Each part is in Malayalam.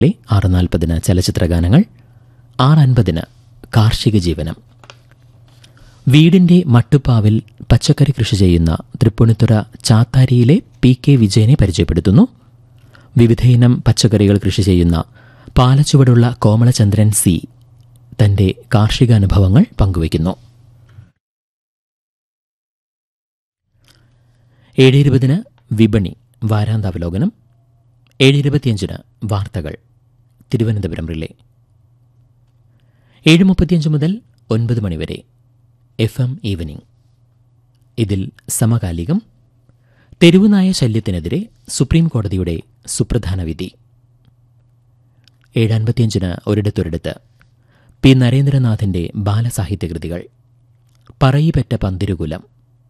ആറ് നാൽപ്പതിന് ചലച്ചിത്ര ഗാനങ്ങൾ ആറ് അൻപതിന് കാർഷിക ജീവനം വീടിന്റെ മട്ടുപ്പാവിൽ പച്ചക്കറി കൃഷി ചെയ്യുന്ന തൃപ്പൂണിത്തുറ ചാത്താരിയിലെ പി കെ വിജയനെ പരിചയപ്പെടുത്തുന്നു വിവിധയിനം പച്ചക്കറികൾ കൃഷി ചെയ്യുന്ന പാലച്ചുവടുള്ള കോമളചന്ദ്രൻ സി തന്റെ കാർഷിക അനുഭവങ്ങൾ പങ്കുവയ്ക്കുന്നു ഏഴ് ഇരുപതിന് വിപണി വാരാന്താവലോകനം ഏഴ് ഇരുപത്തിയഞ്ചിന് വാർത്തകൾ തിരുവനന്തപുരം റിലേ ഏഴ് മുപ്പത്തിയഞ്ച് മുതൽ ഒൻപത് മണിവരെ എഫ് എം ഈവനിംഗ് ഇതിൽ സമകാലികം തെരുവുനായ ശല്യത്തിനെതിരെ സുപ്രീം കോടതിയുടെ സുപ്രധാന വിധി ഏഴൻപത്തിയഞ്ചിന് ഒരിടത്തൊരിടത്ത് പി നരേന്ദ്രനാഥിന്റെ ബാലസാഹിത്യകൃതികൾ പറയിപെറ്റ പന്തിരുകുലം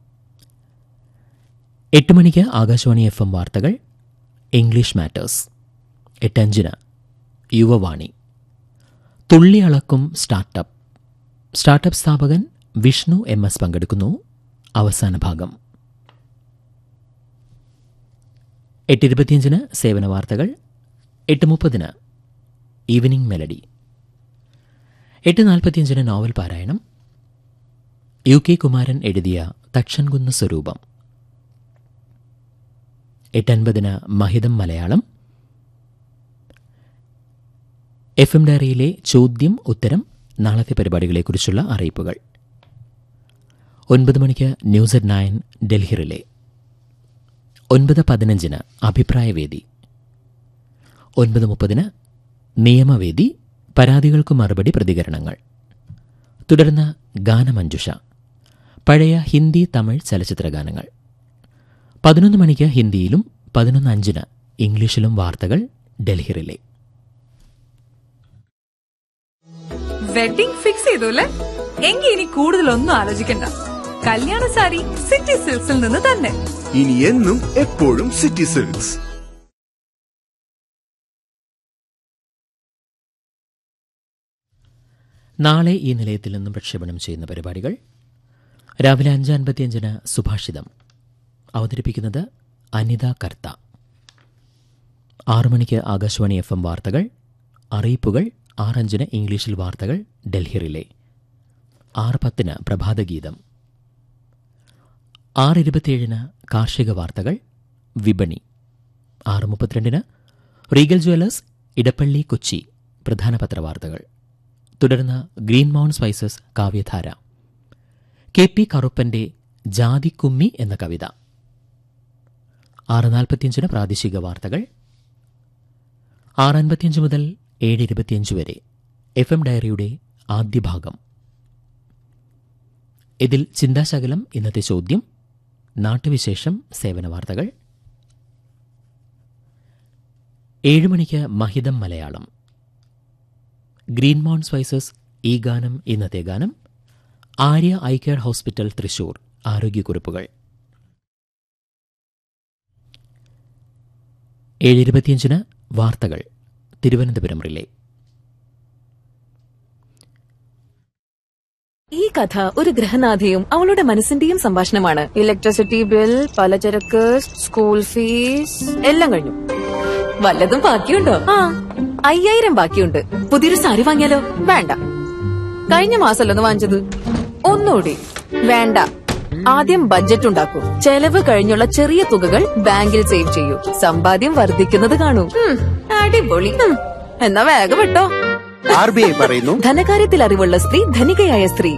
എട്ട് മണിക്ക് ആകാശവാണി എഫ് എം വാർത്തകൾ ഇംഗ്ലീഷ് മാറ്റേഴ്സ് എട്ടഞ്ചിന് യുവവാണി തുള്ളി അളക്കും സ്റ്റാർട്ടപ്പ് സ്റ്റാർട്ടപ്പ് സ്ഥാപകൻ വിഷ്ണു എം എസ് പങ്കെടുക്കുന്നു അവസാന ഭാഗം എട്ട് ഇരുപത്തിയഞ്ചിന് സേവന വാർത്തകൾ എട്ട് മുപ്പതിന് ഈവനിംഗ് മെലഡി എട്ട് നാൽപ്പത്തിയഞ്ചിന് നോവൽ പാരായണം യു കെ കുമാരൻ എഴുതിയ തക്ഷൻകുന്ന് സ്വരൂപം എട്ടൻപതിന് മഹിതം മലയാളം എഫ് എം ഡയറിയിലെ ചോദ്യം ഉത്തരം നാളത്തെ പരിപാടികളെക്കുറിച്ചുള്ള അറിയിപ്പുകൾ ഒൻപത് മണിക്ക് news at nine Delhi relay ഒൻപത് പതിനഞ്ചിന് അഭിപ്രായവേദി ഒൻപത് മുപ്പതിന് നിയമവേദി പരാതികൾക്ക് മറുപടി പ്രതികരണങ്ങൾ തുടർന്ന് ഗാനമഞ്ജുഷ പഴയ ഹിന്ദി തമിഴ് ചലച്ചിത്ര ഗാനങ്ങൾ പതിനൊന്ന് മണിക്ക് ഹിന്ദിയിലും പതിനൊന്ന് അഞ്ചിന് ഇംഗ്ലീഷിലും വാർത്തകൾ ഡൽഹി റിലേ വെഡിംഗ് ഫിക്സ് ചെയ്തു അല്ലേ എങ്കിൽ ഇനി കൂടുതലൊന്നും ആലോചിക്കണ്ട കല്യാണ സാരി സിറ്റി സിൽക്സിൽ നിന്ന് തന്നെ ഇനി എന്നും എപ്പോഴും സിറ്റി സിൽക്സ് നാളെ ഈ നിലയത്തിൽ നിന്നും പ്രക്ഷേപണം ചെയ്യുന്ന പരിപാടികൾ രാവിലെ അഞ്ച് അൻപത്തിയഞ്ചിന് സുഭാഷിതം അവതരിപ്പിക്കുന്നത് അനിത കർത്ത ആറു മണിക്ക് ആകാശവാണി എഫ് എം വാർത്തകൾ അറിയിപ്പുകൾ ആറഞ്ചിന് ഇംഗ്ലീഷിൽ വാർത്തകൾ ഡൽഹി റിലേ ആറ് പത്തിന് പ്രഭാതഗീതം ആറ് ഇരുപത്തിയേഴിന് കാർഷിക വാർത്തകൾ വിപണി ആറ് മുപ്പത്തിരണ്ടിന് റീഗൽ ജ്വല്ലേഴ്സ് ഇടപ്പള്ളി കൊച്ചി പ്രധാന പത്രവാർത്തകൾ തുടർന്ന് ഗ്രീൻ മൗണ്ട് സ്പൈസസ് കാവ്യധാര കെ പി കറുപ്പന്റെ ജാതിക്കുമ്മി എന്ന കവിത ആറ് നാൽപ്പത്തിയഞ്ചിന് പ്രാദേശിക വാർത്തകൾ ആറ് അൻപത്തിയഞ്ച് മുതൽ ഏഴ് ഇരുപത്തിയഞ്ച് വരെ എഫ് എം ഡയറിയുടെ ആദ്യ ഭാഗം ഇതിൽ ചിന്താശകലം ഇന്നത്തെ ചോദ്യം നാട്ടുവിശേഷം സേവന വാർത്തകൾ ഏഴ് മണിക്ക് മഹിതം മലയാളം ഗ്രീൻ മൗണ്ട് സ്പൈസസ് ഈ ഗാനം ഇന്നത്തെ ഗാനം Arya eye care hospital Thrissur ആരോഗ്യക്കുറിപ്പുകൾ ഏഴ് ഇരുപത്തിയഞ്ചിന് വാർത്തകൾ തിരുവനന്തപുരം റിലേ ഈ കഥ ഒരു ഗ്രഹനാഥയും അവളുടെ മനസ്സിന്റെയും സംഭാഷണമാണ് ഇലക്ട്രിസിറ്റി ബിൽ പലചരക്ക് സ്കൂൾ ഫീസ് എല്ലാം കഴിഞ്ഞു വല്ലതും ബാക്കിയുണ്ടോ ആ അയ്യായിരം ബാക്കിയുണ്ട് പുതിയൊരു സാരി വാങ്ങിയാലോ വേണ്ട കഴിഞ്ഞ മാസമല്ലൊന്ന് വാങ്ങിച്ചത് ഒന്നുകൂടി വേണ്ട ആദ്യം ബഡ്ജറ്റ് ഉണ്ടാക്കൂ ചെലവ് കഴിഞ്ഞുള്ള ചെറിയ തുകകൾ ബാങ്കിൽ സേവ് ചെയ്യൂ സമ്പാദ്യം വർദ്ധിക്കുന്നത് കാണൂ ഉം, അടിപൊളി ഉം, എന്നാ വേഗം വിട്ടോ ആർ ബി ഐ പറയുന്നു ധനകാര്യത്തിൽ അറിവുള്ള സ്ത്രീ ധനികയായ സ്ത്രീ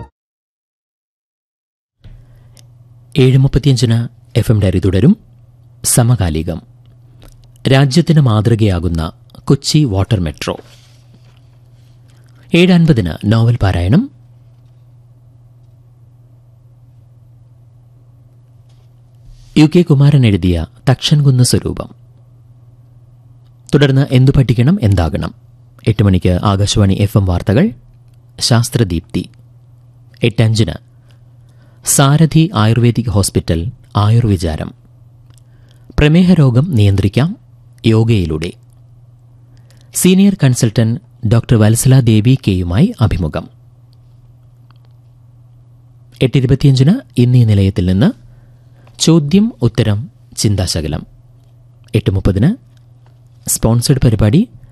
ഏഴ് മുപ്പത്തിയഞ്ചിന് എഫ് എം ഡയറി തുടരും സമകാലികം രാജ്യത്തിന് മാതൃകയാകുന്ന കൊച്ചി വാട്ടർ മെട്രോ ഏഴ് അൻപതിന് നോവൽ പാരായണം യു കെ കുമാരൻ എഴുതിയ തക്ഷൻകുന്ന് സ്വരൂപം തുടർന്ന് എന്തു പഠിക്കണം എന്താകണം എട്ട് മണിക്ക് ആകാശവാണി എഫ് എം വാർത്തകൾ ശാസ്ത്രദീപ്തി എട്ടഞ്ചിന് സാരഥി ആയുർവേദിക് ഹോസ്പിറ്റൽ ആയുർവിചാരം പ്രമേഹ രോഗം നിയന്ത്രിക്കാം യോഗയിലൂടെ senior consultant doctor Vatsala Devi കെയുമായി അഭിമുഖം എട്ടിരുപത്തിയഞ്ചിന് ഇന്നീ നിലയത്തിൽ നിന്ന് ചോദ്യം ഉത്തരം ചിന്താശകലം എട്ട് മുപ്പതിന് സ്പോൺസേഡ് പരിപാടി